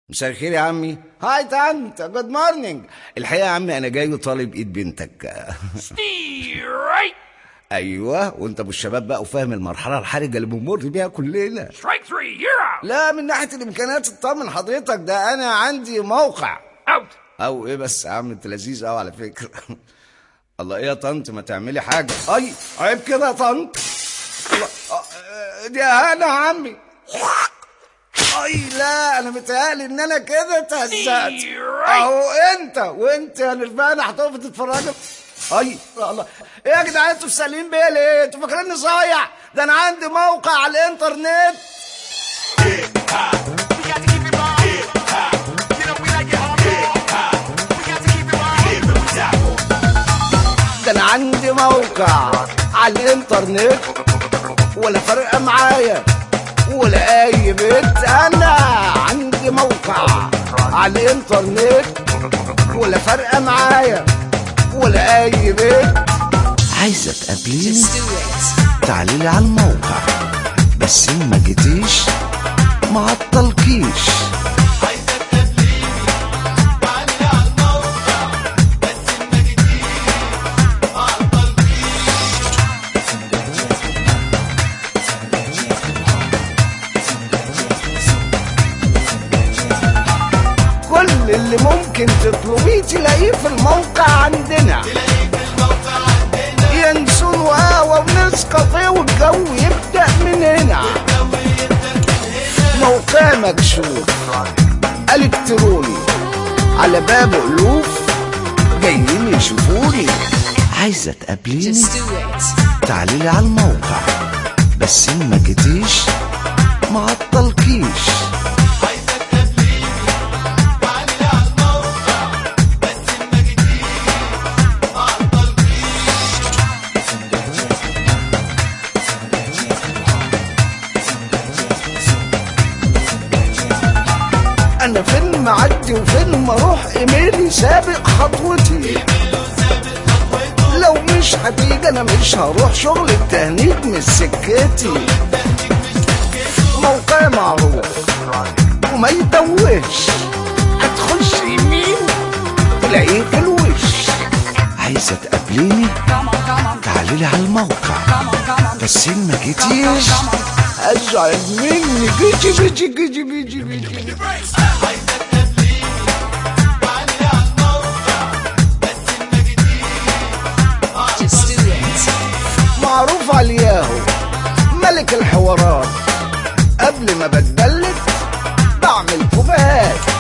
مساء الخير يا عمي هاي تانت جود مورنينج الحقيقه يا عمي انا جاي طالب ايد بنتك Straight. ايوه وانت ابو الشباب بقى وفاهم المرحله الحرجه اللي بنمر بيها كلنا Strike three. You're out. لا من ناحيه الامكانيات اطمن حضرتك ده انا عندي موقع Out. او ايه بس يا عم انت لذيذ قوي على فكره الله ايه يا طنط ما تعملي حاجه اي عيب كده يا طنط الله، آه، دي اهانه يا عمي اي لا انا متهيألي ان انا كده اتهزقت اهو انت وانت يا نرفانه هتقف تتفرجوا اي الله ايه يا جدعان انتوا سالين بيا ليه؟ انتوا فاكريني صايع؟ ده انا عندي موقع على الانترنت We got to keep it raw. You know we like it hardcore. We got to keep it raw. ده انا عندي موقع على الانترنت ولا فارقه معايا ولا اي بيت انا عندي موقع على الانترنت ولا فارقه معايا ولا اي بيت عايزه تقابليني تعالي لي على الموقع بس إن ما جيتيش ما عطلكيش كل اللي ممكن تطلبيه تلاقيه في الموقع عندنا ينسون وقهوة ونسكافيه والجو يبدأ من هنا موقع مكشوف الكتروني على باب ألوف جايين يشوفوني عايزة تقابليني تعالي لي على الموقع بس إن ما جيتيش ما عطلكيش انا فين معدي وفين ما اروح ايميلي سابق خطوتي لو مش هتيجي انا مش هروح شغل التهنيج من سكتي موقع معروف وما يتوهش هتخش يمين تلاقيه في الوش عايزه تقابليني تعالي لي على الموقع بس إن ما جيتيش ازعل مني جيجي جيجي جيجي جيجي جيجي معروف على الياهو ملك الحوارات قبل ما بتبلد بعمل فبهات